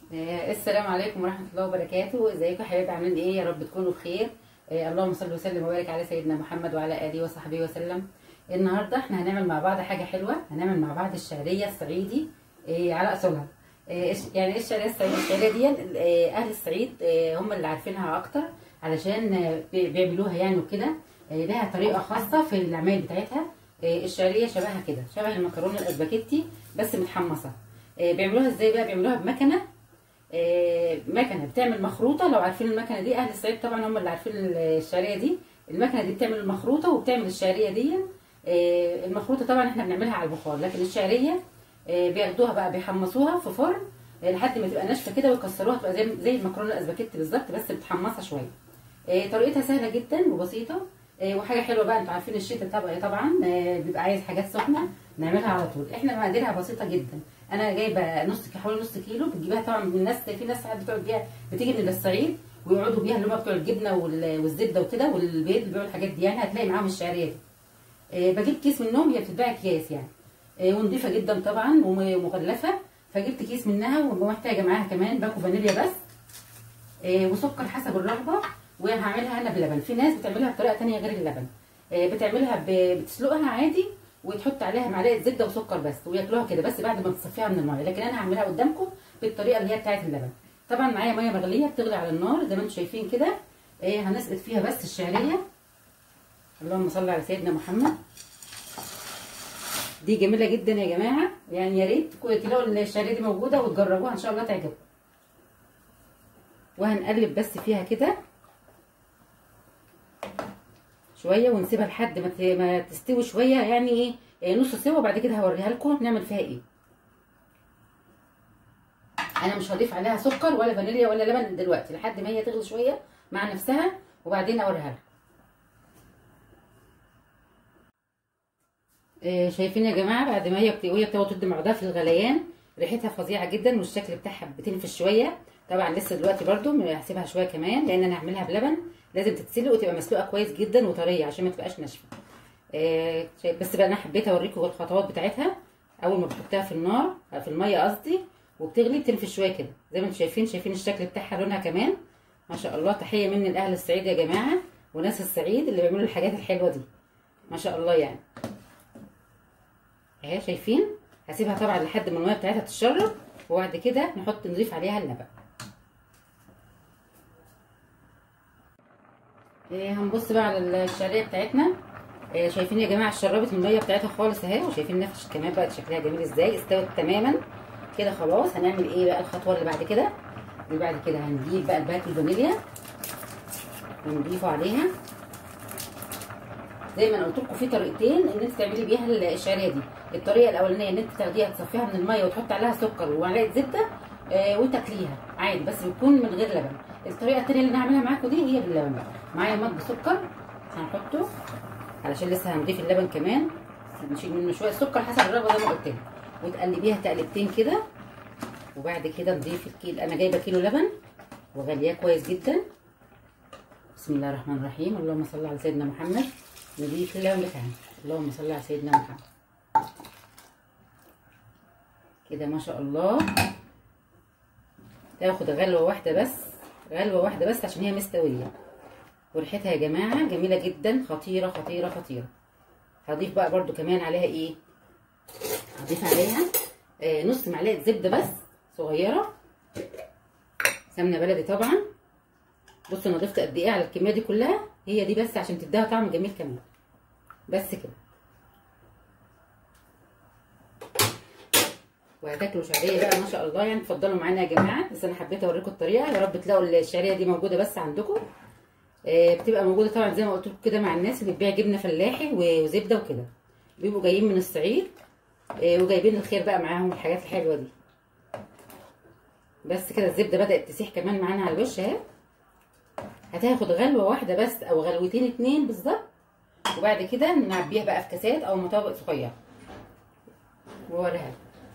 آه، السلام عليكم ورحمة الله وبركاته ازيكم يا حبايبي عاملين ايه يا رب تكونوا بخير آه، اللهم صل وسلم وبارك على سيدنا محمد وعلى اله وصحبه وسلم النهارده احنا هنعمل مع بعض حاجة حلوة هنعمل مع بعض الشعرية الصعيدي آه، على اصولها آه، إيش- يعني ايه الشعرية الصعيدي الشعرية دي آه، اهل الصعيد آه، هم اللي عارفينها اكتر علشان آه، بي- بيعملوها يعني وكده آه، لها طريقة خاصة في العمايل بتاعتها آه، الشعرية شبهها كده شبه المكرونة الاسباجيتي بس متحمصة آه، بيعملوها ازاي بقى بيعملوها بمكنه آه، مكنه بتعمل مخروطه لو عارفين المكنه دي اهل الصعيد طبعا هم اللي عارفين الشعريه دي المكنه دي بتعمل المخروطه وبتعمل الشعريه دي آه، المخروطه طبعا احنا بنعملها على البخار لكن الشعريه آه، بياخدوها بقى بيحمصوها في فرن آه، لحد ما تبقى ناشفه كده ويكسروها تبقى زي زي المكرونه الاسباجيتي بالظبط بس متحمصه شويه آه، طريقتها سهله جدا وبسيطه آه، وحاجه حلوه بقى انتوا عارفين الشتاء طبعا طبعا آه، بيبقى عايز حاجات سخنه نعملها على طول احنا مقاديرها بسيطه جدا انا جايبه نص حوالي نص كيلو بتجيبها طبعا من الناس في ناس ساعات بتقعد بيها بتيجي من الصعيد ويقعدوا بيها اللي هم بتوع الجبنه وال- والزبده وكده والبيض اللي بيبيعوا الحاجات دي يعني هتلاقي معاهم الشعريه دي آه، بجيب كيس منهم هي بتتباع اكياس يعني آه، ونضيفه جدا طبعا ومغلفه فجبت كيس منها ومحتاجه معاها كمان باكو فانيليا بس آه، وسكر حسب الرغبه وهعملها انا بلبن في ناس بتعملها بطريقه تانية غير اللبن آه، بتعملها ب- بتسلقها عادي وتحط عليها معلقه زبده وسكر بس وياكلوها كده بس بعد ما تصفيها من الميه لكن انا هعملها قدامكم بالطريقه اللي هي بتاعه اللبن طبعا معايا ميه مغليه بتغلي على النار زي ما انتم شايفين كده آه، هنسقط فيها بس الشعريه اللهم صل على سيدنا محمد دي جميله جدا يا جماعه يعني يا ريت تلاقوا الشعريه دي موجوده وتجربوها ان شاء الله تعجبكم وهنقلب بس فيها كده شويه ونسيبها لحد ما ت- ما تستوي شويه يعني ايه إيه نص سوا وبعد كده هوريها لكم نعمل فيها ايه انا مش هضيف عليها سكر ولا فانيليا ولا لبن دلوقتي لحد ما هي تغلي شويه مع نفسها وبعدين اوريها لكم إيه شايفين يا جماعه بعد ما هي بت- وهي بتقعد تدي بعضها في الغليان ريحتها فظيعه جدا والشكل بتاعها بتنفش شويه طبعا لسه دلوقتي برده هسيبها شويه كمان لان انا هعملها بلبن لازم تتسلق وتبقى مسلوقه كويس جدا وطريه عشان ما تبقاش ناشفه آه شايف- بس بقى انا حبيت اوريكم الخطوات بتاعتها اول ما بتحطها في النار في الميه قصدي وبتغلي بتنفش شويه كده زي ما انتم شايفين شايفين الشكل بتاعها لونها كمان ما شاء الله تحيه مني لاهل الصعيد يا جماعه وناس الصعيد اللي بيعملوا الحاجات الحلوه دي ما شاء الله يعني اهي شايفين هسيبها طبعا لحد ما الميه بتاعتها تتشرب وبعد كده نحط نضيف عليها اللبن إيه هنبص بقى على الشعريه بتاعتنا إيه شايفين يا جماعه شربت من الميه بتاعتها خالص اهي وشايفين نفس كمان بقت شكلها جميل ازاي استوت تماما كده خلاص هنعمل ايه بقى الخطوه اللي بعد كده اللي بعد كده هنجيب بقى الباكل الفانيليا ونضيفه عليها زي ما انا قلت لكم في طريقتين ان انت تعملي بيها الشعريه دي الطريقه الاولانيه ان انت تاخديها تصفيها من الميه وتحطي عليها سكر ومعلقه زبده آه وتاكليها عادي بس بتكون من غير لبن الطريقه الثانيه اللي انا هعملها معاكم دي هي باللبن بقى معايا مج سكر هنحطه علشان لسه هنضيف اللبن كمان نشيل منه شويه السكر حسب الرغبه زي ما قلت لك وتقلبيها تقلبتين كده وبعد كده نضيف الكيلو انا جايبه كيلو لبن وغلياه كويس جدا بسم الله الرحمن الرحيم اللهم صل على سيدنا محمد نضيف اللبن بتاعنا اللهم صل على سيدنا محمد كده ما شاء الله تاخد غلوه واحده بس غلوه واحده بس عشان هي مستويه وريحتها يا جماعه جميله جدا خطيره خطيره خطيره هضيف بقى برده كمان عليها ايه هضيف عليها آه نص معلقه زبده بس صغيره سمنه بلدي طبعا بصوا انا ضفت قد ايه على الكميه دي كلها هي دي بس عشان تديها طعم جميل كمان بس كده وهتاكلوا شعريه بقى ما شاء الله يعني اتفضلوا معانا يا جماعه بس انا حبيت اوريكم الطريقه يا رب تلاقوا الشعريه دي موجوده بس عندكم آه بتبقى موجوده طبعا زي ما قلت لكم كده مع الناس اللي بتبيع جبنه فلاحي وزبده وكده بيبقوا جايين من الصعيد آه وجايبين الخير بقى معاهم الحاجات الحلوه دي بس كده الزبده بدات تسيح كمان معانا على الوش اهي هتاخد غلوه واحده بس او غلوتين اتنين بالظبط وبعد كده نعبيها بقى في كاسات او مطابق صغيره ووريها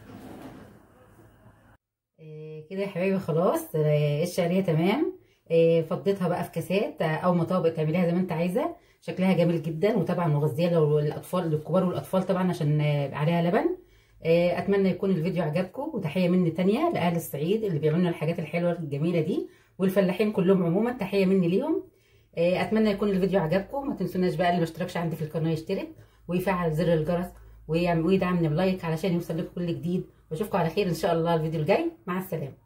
إيه كده يا حبايبي خلاص إيه الشعريه تمام إيه فضيتها بقى في كاسات او مطابق تعمليها زي ما انت عايزه شكلها جميل جدا وطبعا مغذيه لو الاطفال للكبار والاطفال طبعا عشان عليها لبن آه، اتمنى يكون الفيديو عجبكم وتحيه مني تانية لاهل الصعيد اللي بيعملوا الحاجات الحلوه الجميله دي والفلاحين كلهم عموما تحيه مني ليهم آه، اتمنى يكون الفيديو عجبكم ما تنسوناش بقى اللي ما اشتركش عندي في القناه يشترك ويفعل زر الجرس ويعمل ويدعمني بلايك علشان يوصل لكم كل جديد واشوفكم على خير ان شاء الله الفيديو الجاي مع السلامه